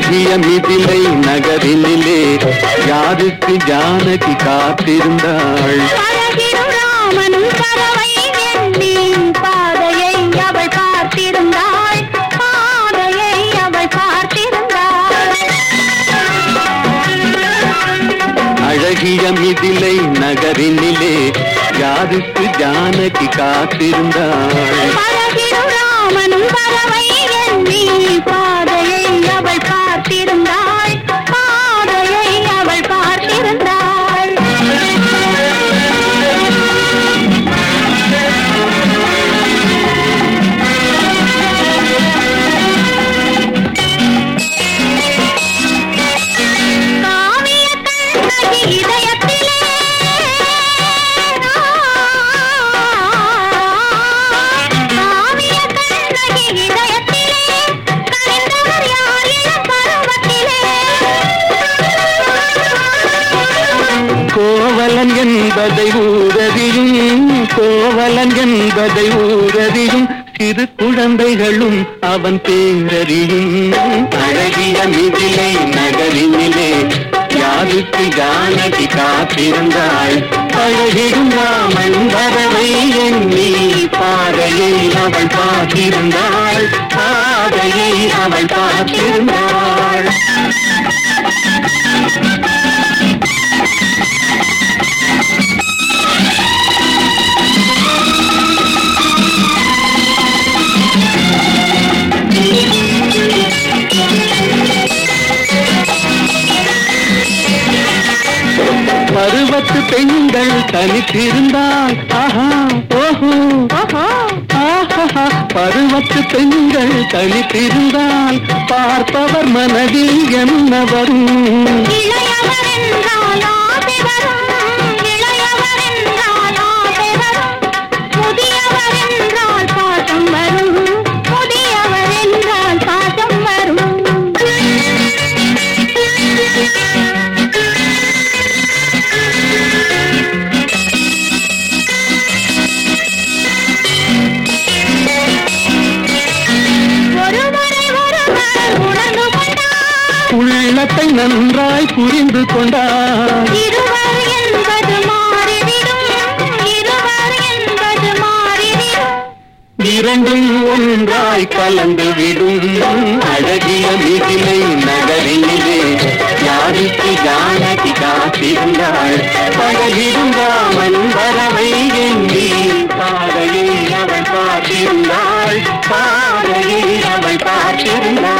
அழகிய மிதிலை நகரினிலே யாருக்கு ஜானகி காத்திருந்தாள் அழகிடும் ராமனும் பறவை எண்ணி பாதையை அவள் பார்த்திருந்தாள் பாதையை அவள் பார்த்திருந்தாள் அழகிய மிதிலை நகரினிலே யாருக்கு ஜானகி காத்திருந்தாள் அழகிடும் ராமனும் பறவை எண்ணி பாதையை அவள் பார்த்திருந்தாள் பாதையை அவள் பார்த்திருந்தாள் காவிய கண்ணகி இதயத்திலே காவிய கண்ணகி இதயத்திலே கனிந்தவர் யார் இளம் பருவத்திலே கோவலன் என்பதை ஊரறியும் கோவலன் என்பதை ஊரறியும் சிறு குழந்தைகளும் அவன் பேரறியும் அழகிய மிதிலை நகரினிலே யாருக்கு ஜானகி காத்திருந்தாள் அழகிடும் ராமன் வரவை எண்ணி பாதையை அவள் பார்த்திருந்தாள் பாதையை அவள் பார்த்திருந்தாள் பருவத்து பெண்கள் தனித்திருந்தால் ஆஹா ஓஹோ ஓஹோ ஆஹா பருவத்து பெண்கள் தனித்திருந்தால் பார்ப்பவர் மனதில் என்ன வரும் இளையவர் என்றால் ஆசை வரும் இளையவர் என்றால் ஆசை வரும் முதியவர் என்றால் பாசம் வரும் முதியவர் என்றால் பாசம் வரும் ஒருவரை ஒருவர் உணர்ந்து கொண்டார் உள்ளத்தை நன்றாய் புரிந்து கொண்டார் இருவர் என்பது மாறிவிடும் இருவர் என்பது மாறிவிடும் இரண்டும் ஒன்றாய் கலந்து விடும் அழகிய மிதிலை நகரினிலே யாருக்கு ஜானகி காத்திருந்தாள் பழகிடும் ராமன் வரவை எண்ணி பாதையை அவள் பார்த்திருந்தாள் பாதையை அவள் பார்த்திருந்தாள்